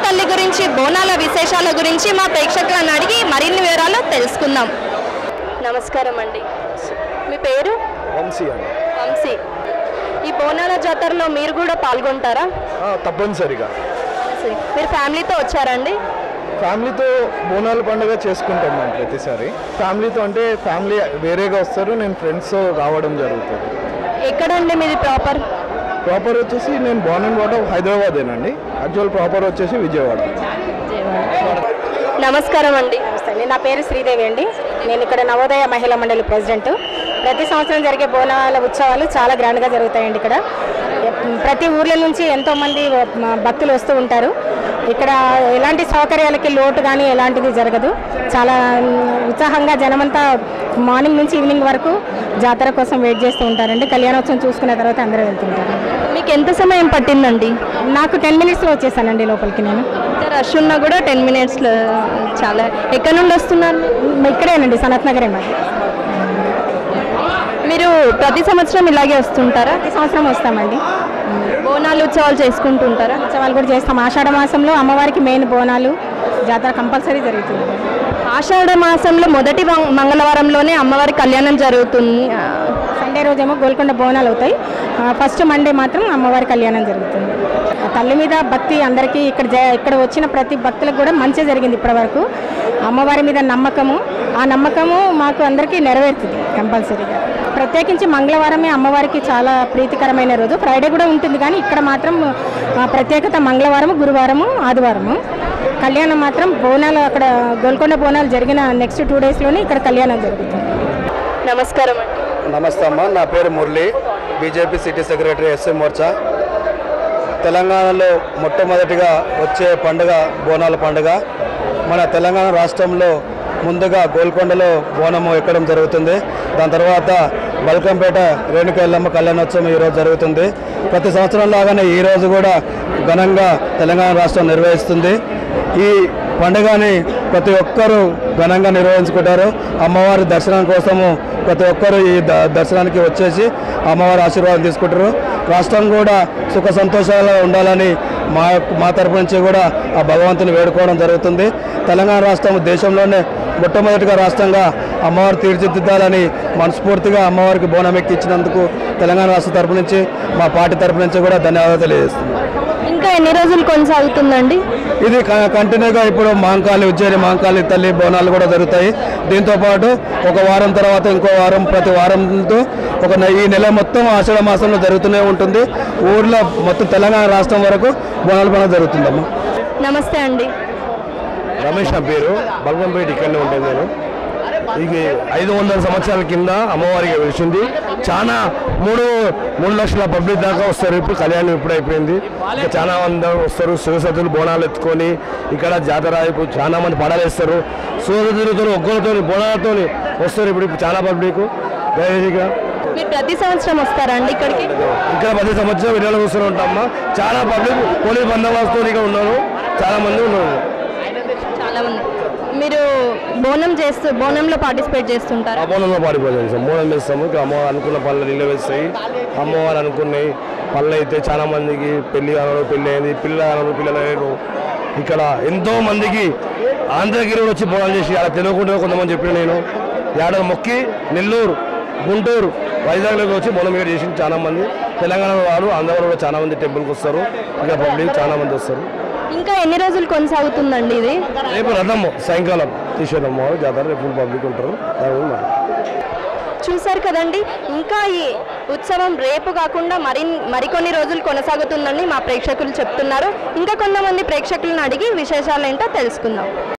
తల్లి గురించి బోనాల విశేషాల గురించి మా ప్రేక్షకులను అడిగి మరిన్ని వివరాలు తెలుసుకుందాం నమస్కారం అండి మీ పేరు వంశీ అండి వంశీ ఈ బోనాల జాతరలో మీరు కూడా పాల్గొంటారా ఆ, తప్పనిసరిగా సరే. మీరు ఫ్యామిలీతో వచ్చారండి ఫ్యామిలీతో బోనాల పండుగ చేసుకుంటాం మేము ప్రతిసారి ఫ్యామిలీతో అంటే ఫ్యామిలీ వేరేగా వస్తారు నేను ఫ్రెండ్స్తో రావడం జరుగుతుంది ఎక్కడండి మీది ప్రాపర్ ప్రాపర్ వచ్చేసి నేను బాన్ అండ్ వాటర్ హైదరాబాదేనండి యాక్చువల్ ప్రాపర్ వచ్చేసి విజయవాడ నమస్కారం అండి నమస్తే అండి నా పేరు శ్రీదేవి అండి నేను ఇక్కడ నవోదయ మహిళా మండలి ప్రెసిడెంట్ ప్రతి సంవత్సరం జరిగే బోనాల ఉత్సవాలు చాలా గ్రాండ్గా జరుగుతాయండి ఇక్కడ ఎప్- ప్రతి ఊర్ల నుంచి ఎంతోమంది మ- భక్తులు వస్తూ ఉంటారు ఇక్కడ ఎలాంటి సౌకర్యాలకి లోటు కానీ ఎలాంటిది జరగదు చాలా మ్, ఉత్సాహంగా జనమంతా మార్నింగ్ నుంచి ఈవినింగ్ వరకు జాతర కోసం వెయిట్ చేస్తూ ఉంటారండి కళ్యాణోత్సవం చూసుకున్న తర్వాత అందరూ వెళ్తుంటారు మీకు ఎంత సమయం పట్టిందండి నాకు టెన్ మినిట్స్లో వచ్చేసానండి లోపలికి నేను ఇంత రష్ ఉన్నా కూడా టెన్ మినిట్స్లో చాలా ఎక్కడి నుండి వస్తున్నారు మ్, ఇక్కడేనండి సనత్ నగరే మరి మీరు ప్రతి సంవత్సరం ఇలాగే వస్తుంటారా ప్రతి సంవత్సరం వస్తామండి బోనాలు ఉత్సవాలు చేసుకుంటుంటారా ఉత్సవాలు కూడా చేస్తాం ఆషాఢ మాసంలో అమ్మవారికి మెయిన్ బోనాలు జాతర కంపల్సరీ జరుగుతుంది ఆషాఢ మాసంలో మొదటి వం- మంగళవారంలోనే అమ్మవారి కళ్యాణం జరుగుతుంది ఆ, సండే రోజేమో గోల్కొండ బోనాలు అవుతాయి ఆ, ఫస్ట్ మండే మాత్రం అమ్మవారి కళ్యాణం జరుగుతుంది ఆ తల్లి మీద భక్తి అందరికీ ఇక్కడ జ- ఇక్కడ వచ్చిన ప్రతి భక్తులకు కూడా మంచి జరిగింది ఇప్పటివరకు అమ్మవారి మీద నమ్మకము ఆ నమ్మకము మాకు అందరికీ నెరవేరుతుంది కంపల్సరీగా ప్రత్యేకించి మంగళవారమే అమ్మవారికి చాలా ప్రీతికరమైన రోజు ఫ్రైడే కూడా ఉంటుంది కానీ ఇక్కడ మాత్రం ఆ, ప్రత్యేకత మంగళవారము గురువారము ఆదివారము కళ్యాణం మాత్రం బోనాలు అక్కడ గోల్కొండ బోనాలు జరిగిన నెక్స్ట్ టూ డేస్లోనే ఇక్కడ కళ్యాణం జరుగుతుంది నమస్కారం అండి నమస్తే అమ్మ నా పేరు Murali BJP city secretary SC Morcha తెలంగాణలో మొట్టమొదటిగా వచ్చే పండుగ బోనాల పండుగ మన తెలంగాణ రాష్ట్రంలో ముందుగా గోల్కొండలో బోనము ఎక్కడం జరుగుతుంది దాని తర్వాత బల్కంపేట రేణుక ఎల్లమ్మ కళ్యాణోత్సవం ఈరోజు జరుగుతుంది ప్రతి సంవత్సరం లాగానే ఈరోజు కూడా ఘనంగా తెలంగాణ రాష్ట్రం నిర్వహిస్తుంది ఈ పండుగని ప్రతి ఒక్కరూ ఘనంగా నిర్వహించుకుంటారు అమ్మవారి దర్శనం కోసము ప్రతి ఒక్కరూ ఈ ద- దర్శనానికి వచ్చేసి అమ్మవారి ఆశీర్వాదం తీసుకుంటారు రాష్ట్రం కూడా సుఖ సంతోషాలు ఉండాలని మా మా తరపు నుంచి కూడా ఆ భగవంతుని వేడుకోవడం జరుగుతుంది తెలంగాణ రాష్ట్రం దేశంలోనే మొట్టమొదటిగా రాష్ట్రంగా అమ్మవారు తీర్చిదిద్దాలని మనస్ఫూర్తిగా అమ్మవారికి బోనం ఎక్కించినందుకు తెలంగాణ రాష్ట్ర తరపు నుంచి మా పార్టీ తరపు నుంచి కూడా ధన్యవాదాలు తెలియజేస్తుంది ఇంకా ఎన్ని రోజులు కొనసాగుతుందండి ఇది క- కంటిన్యూగా ఇప్పుడు మాంకాళి ఉజ్జయిని మాంకాళి తల్లి బోనాలు కూడా జరుగుతాయి దీంతో పాటు ఒక వారం తర్వాత ఇంకో వారం ప్రతి వారంతో ఒక నె- ఈ నెల మొత్తం ఆషాఢ మాసంలో జరుగుతూనే ఉంటుంది ఊర్లో మొత్తం తెలంగాణ రాష్ట్రం వరకు బోనాల పండుగ జరుగుతుందమ్మా నమస్తే అండి రమేష్ నా పేరు బల్గంపేట ఇక్కడనే ఉంటాను నేను ఇది ఐదు వందల సంవత్సరాల కింద అమ్మవారికి వెలిసింది చాలా మూడు మూడు లక్షల పబ్లిక్ దాకా వస్తారు ఇప్పుడు కళ్యాణం ఇప్పుడు అయిపోయింది ఇంకా చాలా మంది వస్తారు శివసతులు బోనాలు ఎత్తుకొని ఇక్కడ జాతర ఇప్పుడు చాలా మంది పడాలేస్తారు శివసతులతో ఒక్కరితో బోనాలతో వస్తారు ఇప్పుడు ఇప్పుడు చాలా పబ్లిక్ దయచేసిగా మీరు ప్రతి సంవత్సరం వస్తారండి ఇక్కడికి ఇక్కడ ప్రతి సంవత్సరం విడుదల చూస్తూ ఉంటామా చాలా పబ్లిక్ పోలీస్ బందోబస్తు ఇక్కడ ఉన్నారు చాలా మంది ఉన్నారు చాలా మంది మీరు బోనం చేస్తూ బోనంలో పార్టిసిపేట్ చేస్తుంటారా అమ్మోనంలో పాడిపోతాం సార్ మూలం వేస్తాము ఇక అమ్మవారు అనుకున్న పనులు నీళ్ళు వేస్తాయి అమ్మవారు అనుకున్నాయి పనులు అయితే చాలా మందికి పెళ్లి కానడు పెళ్లి అయింది పిల్ల కానడు పిల్లలు లేరు ఇక్కడ ఎంతో మందికి ఆంధ్రగిరి వచ్చి బోనాలు చేసి అలా తెలియకుండా కొంతమంది చెప్పిన నేను ఏడాది మొక్కి నెల్లూరు గుంటూరు వైజాగ్లోకి వచ్చి బోనం ఇక్కడ చేసి చాలా మంది తెలంగాణ వారు ఆంధ్ర కూడా చాలా మంది టెంపుల్కి వస్తారు ఇంకా పబ్లిక్ చాలా మంది వస్తారు ఇంకా ఎన్ని రోజులు కొనసాగుతుందండి ఇది రేపు రథము సాయంకాలం తీసేదమ్మ జాతర రేపు పబ్లిక్ ఉంటారు దాని గురించి మాట్లాడదాం. చూశారు కదండి ఇంకా ఈ ఉత్సవం రేపు కాకుండా మరి మరికొన్ని రోజులు కొనసాగుతుందని మా ప్రేక్షకులు చెప్తున్నారు ఇంకా కొంతమంది ప్రేక్షకులను అడిగి విశేషాలు ఏంటో తెలుసుకుందాం